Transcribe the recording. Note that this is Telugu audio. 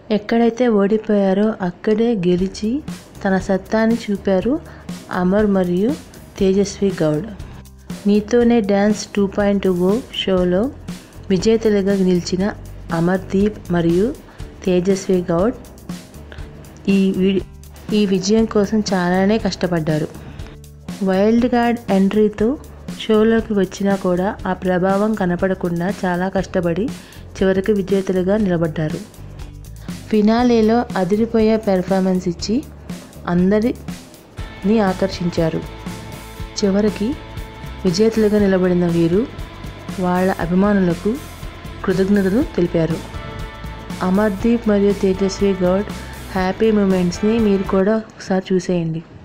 ఎక్కడైతే ఓడిపోయారో అక్కడే గెలిచి తన సత్తాని చూపారు అమర్ మరియు తేజస్వి గౌడ్ నీతోనే డ్యాన్స్ టూ పాయింట్ ఓ షోలో విజేతలుగా నిలిచిన అమర్దీప్ మరియు తేజస్వి గౌడ్ ఈ వి- ఈ విజయం కోసం చాలానే కష్టపడ్డారు వైల్డ్ కార్డ్ ఎంట్రీతో షోలోకి వచ్చినా కూడా ఆ ప్రభావం కనపడకుండా చాలా కష్టపడి చివరికి విజేతలుగా నిలబడ్డారు ఫినాలేలో అదిరిపోయే పెర్ఫార్మెన్స్ ఇచ్చి అందరిని ఆకర్షించారు చివరికి విజేతలుగా నిలబడిన వీరు వాళ్ళ అభిమానులకు కృతజ్ఞతలు తెలిపారు అమర్దీప్ మరియు తేజస్వి గౌడ్ హ్యాపీ మూమెంట్స్ని మీరు కూడా ఒకసారి చూసేయండి